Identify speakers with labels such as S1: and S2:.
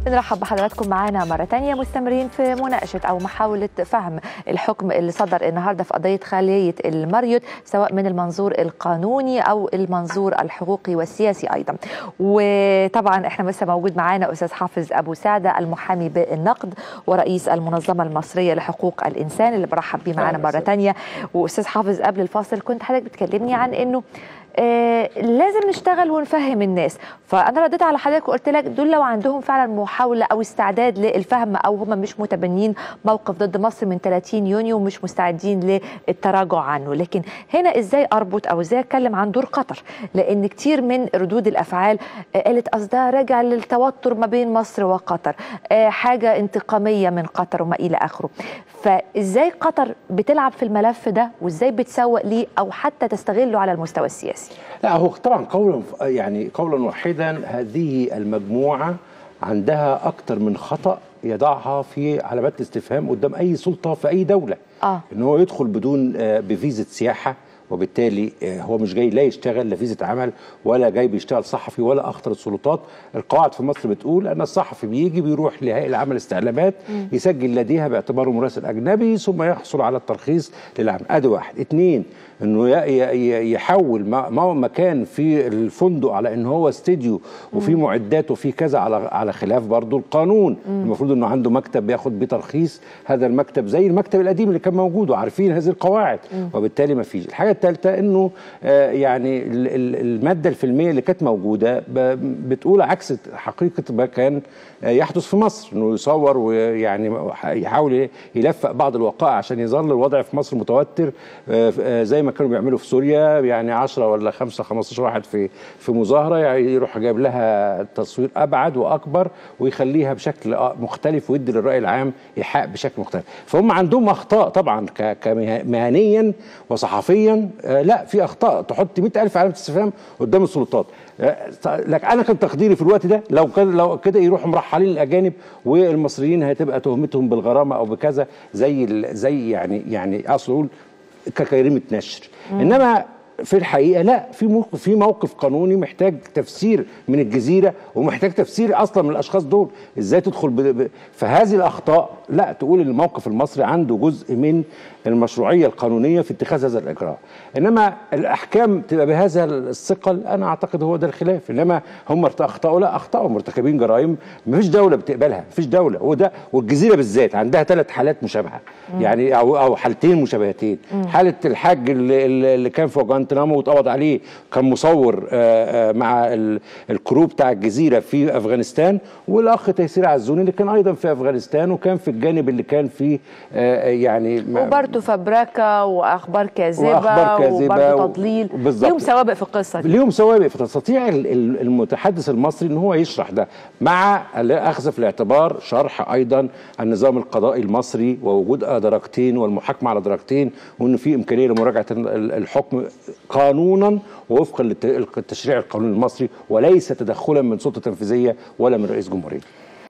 S1: بنرحب بحضراتكم معانا مرة تانية مستمرين في مناقشة أو محاولة فهم الحكم اللي صدر النهاردة في قضية خالية المريوت سواء من المنظور القانوني أو المنظور الحقوقي والسياسي أيضا وطبعا احنا لسه موجود معانا أستاذ حافظ أبو سعدة المحامي بالنقد ورئيس المنظمة المصرية لحقوق الإنسان اللي برحب بيه معانا مرة تانية وأستاذ حافظ قبل الفاصل كنت حضرتك بتكلمني عن إنه آه لازم نشتغل ونفهم الناس فانا رديت على حضرتك وقلت لك دول لو عندهم فعلا محاوله او استعداد للفهم او هم مش متبنين موقف ضد مصر من 30 يونيو ومش مستعدين للتراجع عنه لكن هنا ازاي اربط او ازاي اتكلم عن دور قطر لان كتير من ردود الافعال آه قالت اصل ده راجع للتوتر ما بين مصر وقطر آه حاجه انتقاميه من قطر وما الى اخره فازاي قطر بتلعب في الملف ده وازاي بتسوق ليه او حتى تستغله على المستوى السياسي
S2: لا هو طبعا قولا يعني قولا واحدا هذه المجموعه عندها اكثر من خطا يضعها في علامات الاستفهام قدام اي سلطه في اي دوله
S1: آه.
S2: ان هو يدخل بدون بفيزا سياحه وبالتالي هو مش جاي لا يشتغل لا فيزا عمل ولا جاي بيشتغل صحفي ولا اخطر السلطات القواعد في مصر بتقول ان الصحفي بيجي بيروح لهيئه العمل استعلامات يسجل لديها باعتباره مراسل اجنبي ثم يحصل على الترخيص للعمل ادي واحد اثنين انه يحول مكان في الفندق على ان هو استديو وفي معدات وفي كذا على على خلاف برضه القانون مم. المفروض انه عنده مكتب بياخد بيه ترخيص هذا المكتب زي المكتب القديم اللي كان موجود وعارفين هذه القواعد مم. وبالتالي ما فيش الحاجه الثالثه انه آه يعني الماده الفيلميه اللي كانت موجوده بتقول عكس حقيقه ما كان يحدث في مصر انه يصور ويعني يحاول يلفق بعض الوقائع عشان يظل الوضع في مصر متوتر زي ما كانوا بيعملوا في سوريا يعني 10 ولا 5 15 واحد في في مظاهره يعني يروح جايب لها تصوير ابعد واكبر ويخليها بشكل مختلف ويدي للراي العام ايحاء بشكل مختلف فهم عندهم اخطاء طبعا كمهنيا وصحفيا لا في اخطاء تحط 100000 علامه استفهام قدام السلطات لك انا كان تقديري في الوقت ده لو كان لو كده يروحوا مرحلين الاجانب والمصريين هتبقى تهمتهم بالغرامه او بكذا زي زي يعني يعني اصل اقول كجريمه نشر انما في الحقيقه لا في موقف في موقف قانوني محتاج تفسير من الجزيره ومحتاج تفسير اصلا من الاشخاص دول ازاي تدخل ب... ب... فهذه الاخطاء لا تقول الموقف المصري عنده جزء من المشروعيه القانونيه في اتخاذ هذا الاجراء انما الاحكام تبقى بهذا الثقل انا اعتقد هو ده الخلاف انما هم اخطاوا لا اخطاوا مرتكبين جرائم ما فيش دوله بتقبلها ما فيش دوله وده والجزيره بالذات عندها ثلاث حالات مشابهه يعني او او حالتين مشابهتين حاله الحاج اللي, اللي كان في جوانتنامو واتقبض عليه كان مصور آآ آآ مع الكرو بتاع الجزيره في افغانستان والاخ تيسير عزوني اللي كان ايضا في افغانستان وكان في الجانب اللي كان فيه يعني
S1: وبرضه فبركه واخبار كاذبه واخبار كاذبه وبرضه تضليل بالظبط ليهم سوابق في القصه دي
S2: ليهم سوابق فتستطيع المتحدث المصري ان هو يشرح ده مع الاخذ في الاعتبار شرح ايضا النظام القضائي المصري ووجود درجتين والمحاكمه على درجتين وان في امكانيه لمراجعه الحكم قانونا ووفقا للتشريع القانوني المصري وليس تدخلا من سلطه تنفيذيه ولا من رئيس جمهوريه